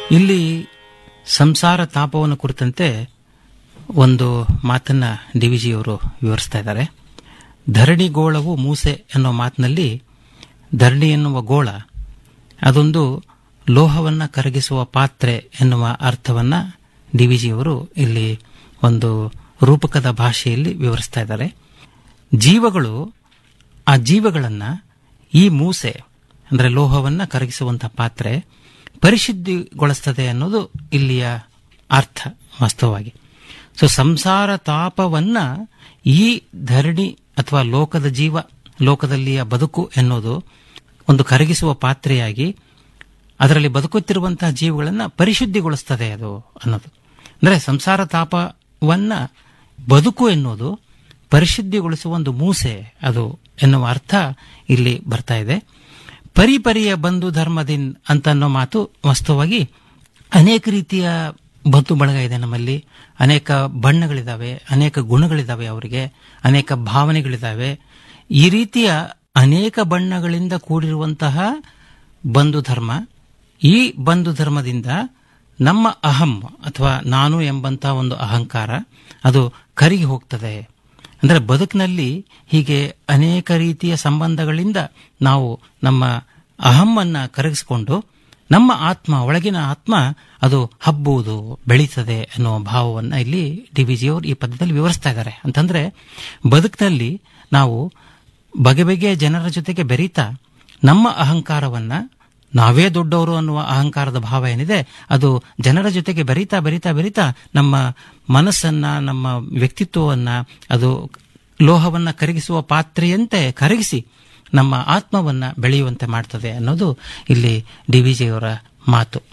ಇಲ್ಲಿ ಸಂಸಾರ ತಾಪವನ್ನು ಕುರಿತಂತೆ ಒಂದು ಮಾತನ್ನ ಡಿವಿಜಿಯವರು ವಿವರಿಸ್ತಾ ಇದ್ದಾರೆ ಧರಣಿ ಗೋಳವು ಮೂಸೆ ಅನ್ನೋ ಮಾತಿನಲ್ಲಿ ಧರಣಿ ಎನ್ನುವ ಗೋಳ ಅದೊಂದು ಲೋಹವನ್ನ ಕರಗಿಸುವ ಪಾತ್ರೆ ಎನ್ನುವ ಅರ್ಥವನ್ನ ಡಿವಿಜಿಯವರು ಇಲ್ಲಿ ಒಂದು ರೂಪಕದ ಭಾಷೆಯಲ್ಲಿ ವಿವರಿಸ್ತಾ ಇದ್ದಾರೆ ಜೀವಗಳು ಆ ಜೀವಗಳನ್ನ ಈ ಮೂಸೆ ಅಂದ್ರೆ ಲೋಹವನ್ನ ಕರಗಿಸುವಂತಹ ಪಾತ್ರೆ ಪರಿಶುದ್ಧಿಗೊಳಿಸ್ತದೆ ಅನ್ನೋದು ಇಲ್ಲಿಯ ಅರ್ಥ ವಾಸ್ತವವಾಗಿ ಸೊ ಸಂಸಾರ ತಾಪವನ್ನ ಈ ಧರಣಿ ಅಥವಾ ಲೋಕದ ಜೀವ ಲೋಕದಲ್ಲಿಯ ಬದುಕು ಎನ್ನುವುದು ಒಂದು ಕರಗಿಸುವ ಪಾತ್ರೆಯಾಗಿ ಅದರಲ್ಲಿ ಬದುಕುತ್ತಿರುವಂತಹ ಜೀವಗಳನ್ನ ಪರಿಶುದ್ಧಿಗೊಳಿಸ್ತದೆ ಅದು ಅನ್ನೋದು ಅಂದ್ರೆ ಸಂಸಾರ ತಾಪವನ್ನ ಬದುಕು ಎನ್ನುವುದು ಪರಿಶುದ್ಧಿಗೊಳಿಸುವ ಒಂದು ಮೂಸೆ ಅದು ಎನ್ನುವ ಅರ್ಥ ಇಲ್ಲಿ ಬರ್ತಾ ಇದೆ ಪರಿಪರಿಯ ಬಂಧು ಧರ್ಮದಿನ್ ಅಂತ ಅನ್ನೋ ಮಾತು ವಾಸ್ತವವಾಗಿ ಅನೇಕ ರೀತಿಯ ಬಂಧು ಬಳಗ ಇದೆ ನಮ್ಮಲ್ಲಿ ಅನೇಕ ಬಣ್ಣಗಳಿದಾವೆ ಅನೇಕ ಗುಣಗಳಿದಾವೆ ಅವರಿಗೆ ಅನೇಕ ಭಾವನೆಗಳಿದಾವೆ ಈ ರೀತಿಯ ಅನೇಕ ಬಣ್ಣಗಳಿಂದ ಕೂಡಿರುವಂತಹ ಬಂಧು ಧರ್ಮ ಈ ಬಂಧು ಧರ್ಮದಿಂದ ನಮ್ಮ ಅಹಂ ಅಥವಾ ನಾನು ಎಂಬಂತಹ ಒಂದು ಅಹಂಕಾರ ಅದು ಕರಗಿ ಹೋಗ್ತದೆ ಅಂದರೆ ಬದುಕಿನಲ್ಲಿ ಹೀಗೆ ಅನೇಕ ರೀತಿಯ ಸಂಬಂಧಗಳಿಂದ ನಾವು ನಮ್ಮ ಅಹಮ್ಮನ್ನ ಕರಗಿಸಿಕೊಂಡು ನಮ್ಮ ಆತ್ಮ ಒಳಗಿನ ಆತ್ಮ ಅದು ಹಬ್ಬುವುದು ಬೆಳೀತದೆ ಅನ್ನುವ ಭಾವವನ್ನು ಇಲ್ಲಿ ಡಿ ವಿ ಜಿಯವರು ಈ ಪದ್ಯದಲ್ಲಿ ವಿವರಿಸ್ತಾ ಇದ್ದಾರೆ ಅಂತಂದ್ರೆ ಬದುಕಿನಲ್ಲಿ ನಾವು ಬಗೆ ಬಗೆಯ ಜನರ ಜೊತೆಗೆ ಬೆರೀತಾ ನಮ್ಮ ಅಹಂಕಾರವನ್ನ ನಾವೇ ದೊಡ್ಡವರು ಅನ್ನುವ ಅಹಂಕಾರದ ಭಾವ ಏನಿದೆ ಅದು ಜನರ ಜೊತೆಗೆ ಬೆರೀತಾ ಬೆರೀತಾ ಬೆರೀತಾ ನಮ್ಮ ಮನಸ್ಸನ್ನ ನಮ್ಮ ವ್ಯಕ್ತಿತ್ವವನ್ನ ಅದು ಲೋಹವನ್ನ ಕರಗಿಸುವ ಪಾತ್ರೆಯಂತೆ ಕರಗಿಸಿ ನಮ್ಮ ಆತ್ಮವನ್ನ ಬೆಳೆಯುವಂತೆ ಮಾಡ್ತದೆ ಅನ್ನೋದು ಇಲ್ಲಿ ಡಿ ವಿ ಜಿಯವರ ಮಾತು